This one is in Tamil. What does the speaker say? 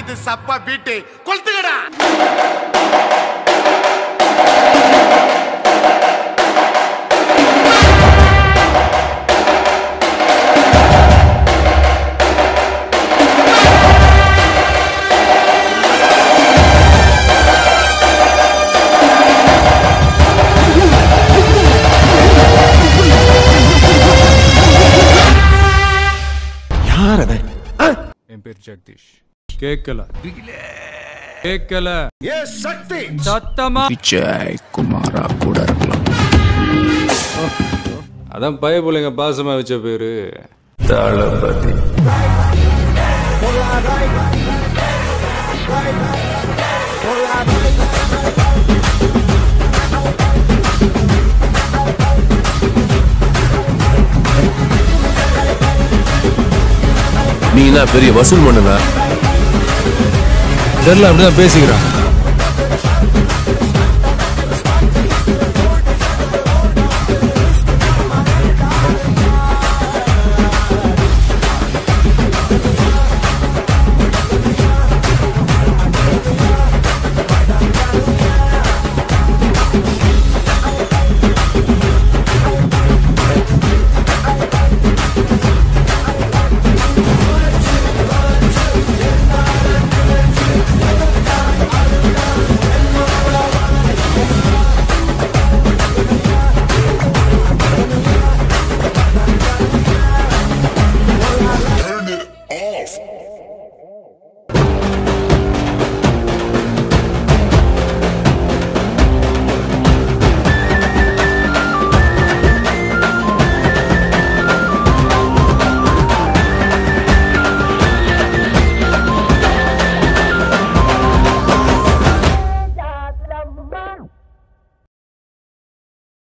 இது சப்பா பீட்டு கொளுத்துக்கடா யார் அவன் என் பேர் ஜெகதீஷ் கேட்கல கேட்கல ஏ சக்தி சத்தமா விஜய் குமாரா கூட இருக்கலாம் அதான் பயபுள்ளைங்க பாசமா வச்ச பேரு தளபதி நீ என்ன பெரிய வசூல் பண்ணுங்க தெரியல அப்படிதான் பேசிக்கிறான்